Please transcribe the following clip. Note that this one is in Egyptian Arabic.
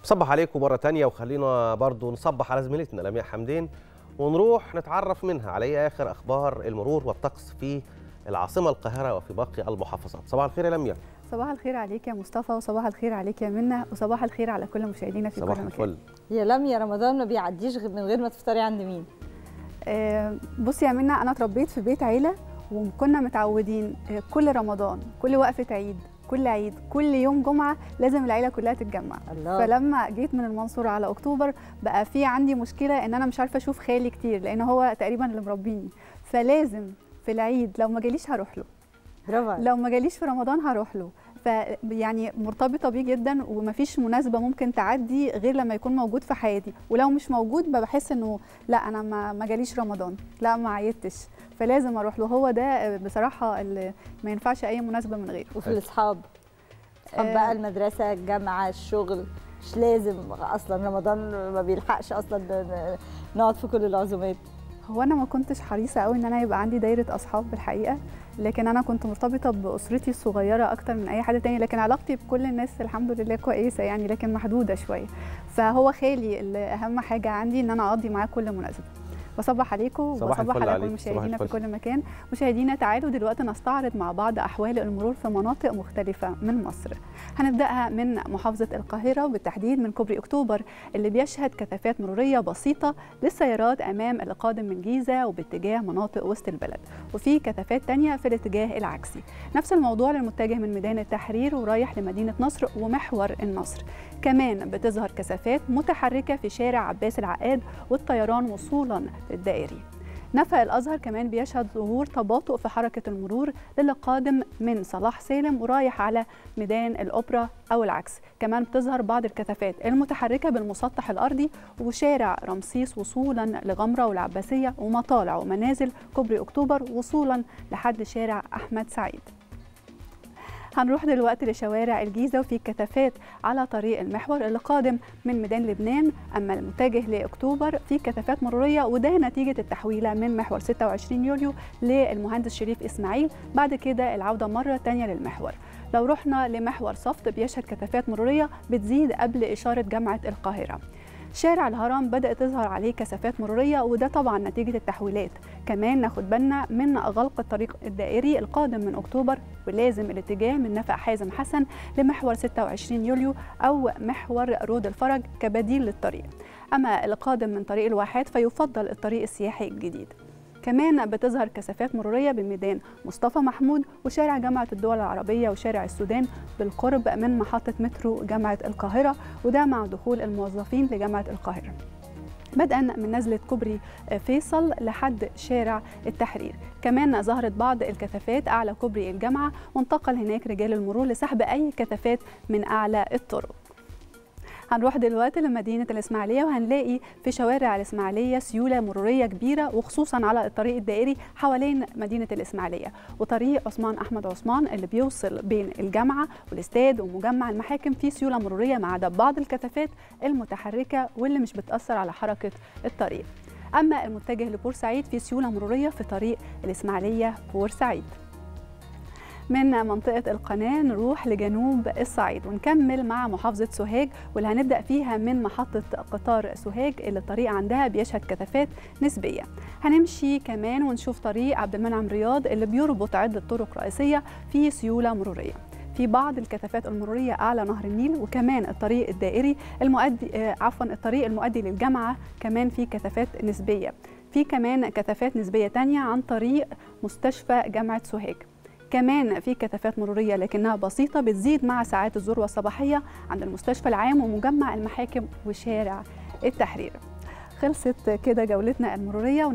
صبح عليكم مرة تانية وخلينا برضو نصبح على زميلتنا لمياء حمدين ونروح نتعرف منها على ايه اخر اخبار المرور والطقس في العاصمة القاهرة وفي باقي المحافظات صباح الخير يا لمياء صباح الخير عليك يا مصطفى وصباح الخير عليك يا منى وصباح الخير على كل مشاهدينا في صباح كل مكان الفل يا لميا رمضان ما بيعديش غير من غير ما تفطري عند مين آه، بصي يا منى انا اتربيت في بيت عيله وكنا متعودين آه، كل رمضان كل وقفه عيد كل عيد كل يوم جمعه لازم العيله كلها تتجمع الله فلما جيت من المنصوره على اكتوبر بقى في عندي مشكله ان اانا مش عارفه اشوف خالي كتير لان هو تقريبا اللي مربيني فلازم في العيد لو ما جاليش هروح له برافو عليك. لو ما جاليش في رمضان هروح له فيعني مرتبطه بيه جدا ومفيش مناسبه ممكن تعدي غير لما يكون موجود في حياتي ولو مش موجود بحس انه لا انا ما ما جاليش رمضان لا ما عيدتش فلازم اروح له هو ده بصراحه اللي ما ينفعش اي مناسبه من غيره وفي الاصحاب اصحاب آه. بقى المدرسه الجامعه الشغل مش لازم اصلا رمضان ما بيلحقش اصلا ن- نقعد في كل العزومات هو انا ما كنتش حريصه قوي ان انا يبقى عندي دايره اصحاب بالحقيقه لكن انا كنت مرتبطه باسرتي الصغيره اكتر من اي حد تاني لكن علاقتي بكل الناس الحمد لله كويسه يعني لكن محدوده شويه فهو خالي اللي اهم حاجه عندي ان انا اقضي معاه كل مناسبه بصبح عليكم صباح وبصبح الفل على كل عليك، صباح مشاهدينا في الفل. كل مكان مشاهدينا تعالوا دلوقتي نستعرض مع بعض احوال المرور في مناطق مختلفه من مصر هنبداها من محافظه القاهره وبالتحديد من كوبري اكتوبر اللي بيشهد كثافات مروريه بسيطه للسيارات امام القادم من جيزه وباتجاه مناطق وسط البلد وفي كثافات تانية في الاتجاه العكسي نفس الموضوع للمتجه من ميدان التحرير ورايح لمدينه نصر ومحور النصر كمان بتظهر كثافات متحركه في شارع عباس العقاد والطيران وصولا للدائري نفق الازهر كمان بيشهد ظهور تباطؤ في حركه المرور للي قادم من صلاح سالم ورايح على ميدان الاوبرا او العكس كمان بتظهر بعض الكثافات المتحركه بالمسطح الارضي وشارع رمسيس وصولا لغمره والعباسيه ومطالع ومنازل كوبري اكتوبر وصولا لحد شارع احمد سعيد هنروح دلوقتي لشوارع الجيزة وفي كثافات على طريق المحور اللي قادم من ميدان لبنان أما المتجه لأكتوبر في كثافات مرورية وده نتيجة التحويلة من محور 26 يوليو للمهندس شريف إسماعيل بعد كده العودة مرة تانية للمحور لو رحنا لمحور صفت بيشهد كثافات مرورية بتزيد قبل إشارة جامعة القاهرة شارع الهرم بدأت تظهر عليه كثافات مرورية وده طبعا نتيجة التحويلات كمان ناخد بالنا من غلق الطريق الدائري القادم من أكتوبر ولازم الاتجاه من نفق حازم حسن لمحور 26 يوليو أو محور رود الفرج كبديل للطريق أما القادم من طريق الواحات فيفضل الطريق السياحي الجديد كمان بتظهر كثافات مرورية بميدان مصطفى محمود وشارع جامعة الدول العربية وشارع السودان بالقرب من محطة مترو جامعة القاهرة وده مع دخول الموظفين لجامعة القاهرة بدءا من نزلة كوبري فيصل لحد شارع التحرير كمان ظهرت بعض الكثافات أعلى كوبري الجامعة وانتقل هناك رجال المرور لسحب أي كثافات من أعلى الطرق هنروح دلوقتي لمدينة الإسماعيلية وهنلاقي في شوارع الإسماعيلية سيولة مرورية كبيرة وخصوصا على الطريق الدائري حوالين مدينة الإسماعيلية وطريق عثمان أحمد عثمان اللي بيوصل بين الجامعة والاستاد ومجمع المحاكم فيه سيولة مرورية ما عدا بعض الكثافات المتحركة واللي مش بتأثر على حركة الطريق أما المتجه لبورسعيد في سيولة مرورية في طريق الإسماعيلية بورسعيد من منطقة القناة نروح لجنوب الصعيد ونكمل مع محافظة سوهاج واللي هنبدأ فيها من محطة قطار سوهاج اللي الطريق عندها بيشهد كثافات نسبية هنمشي كمان ونشوف طريق عبد المنعم رياض اللي بيربط عدة طرق رئيسية في سيولة مرورية في بعض الكثافات المرورية أعلى نهر النيل وكمان الطريق الدائري المؤدي آه، عفوا الطريق المؤدي للجامعة كمان في كثافات نسبية في كمان كثافات نسبية تانية عن طريق مستشفى جامعة سوهاج كمان في كثافات مرورية لكنها بسيطة بتزيد مع ساعات الذروة الصباحية عند المستشفى العام ومجمع المحاكم وشارع التحرير خلصت كده جولتنا المرورية